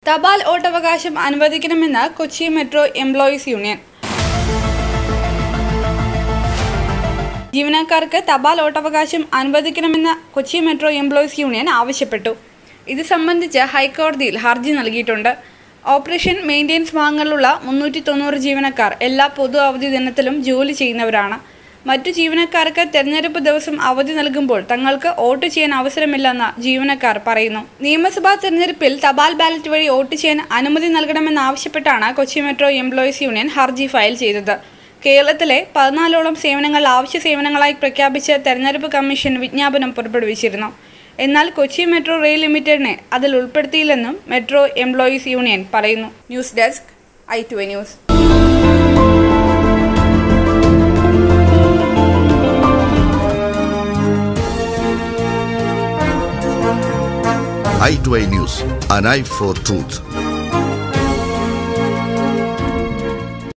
തപാൽ വോട്ടവകാശം അനുവദിക്കണമെന്ന് കൊച്ചി മെട്രോ എംപ്ലോയീസ് യൂണിയൻ ജീവനക്കാർക്ക് തപാൽ വോട്ടവകാശം അനുവദിക്കണമെന്ന് കൊച്ചി മെട്രോ എംപ്ലോയീസ് യൂണിയൻ ആവശ്യപ്പെട്ടു ഇത് സംബന്ധിച്ച് ഹൈക്കോടതിയിൽ ഹർജി നൽകിയിട്ടുണ്ട് ഓപ്പറേഷൻ മെയിൻ്റെനൻസ് ഭാഗങ്ങളിലുള്ള മുന്നൂറ്റി തൊണ്ണൂറ് ജീവനക്കാർ എല്ലാ പൊതു അവധി ദിനത്തിലും ജോലി ചെയ്യുന്നവരാണ് മറ്റു ജീവനക്കാർക്ക് തെരഞ്ഞെടുപ്പ് ദിവസം അവധി നൽകുമ്പോൾ തങ്ങൾക്ക് വോട്ട് ചെയ്യാൻ അവസരമില്ലെന്ന് ജീവനക്കാർ പറയുന്നു നിയമസഭാ തെരഞ്ഞെടുപ്പിൽ തപാൽ ബാലറ്റ് വഴി വോട്ട് ചെയ്യാൻ അനുമതി നൽകണമെന്നാവശ്യപ്പെട്ടാണ് കൊച്ചി മെട്രോ എംപ്ലോയീസ് യൂണിയൻ ഹർജി ഫയൽ ചെയ്തത് കേരളത്തിലെ പതിനാലോളം സേവനങ്ങൾ ആവശ്യ സേവനങ്ങളായി പ്രഖ്യാപിച്ച് തെരഞ്ഞെടുപ്പ് കമ്മീഷൻ വിജ്ഞാപനം പുറപ്പെടുവിച്ചിരുന്നു എന്നാൽ കൊച്ചി മെട്രോ റെയിൽ ലിമിറ്റഡിനെ അതിൽ ഉൾപ്പെടുത്തിയില്ലെന്നും മെട്രോ എംപ്ലോയീസ് യൂണിയൻ പറയുന്നു news desk I two news i2i News, an eye for truth.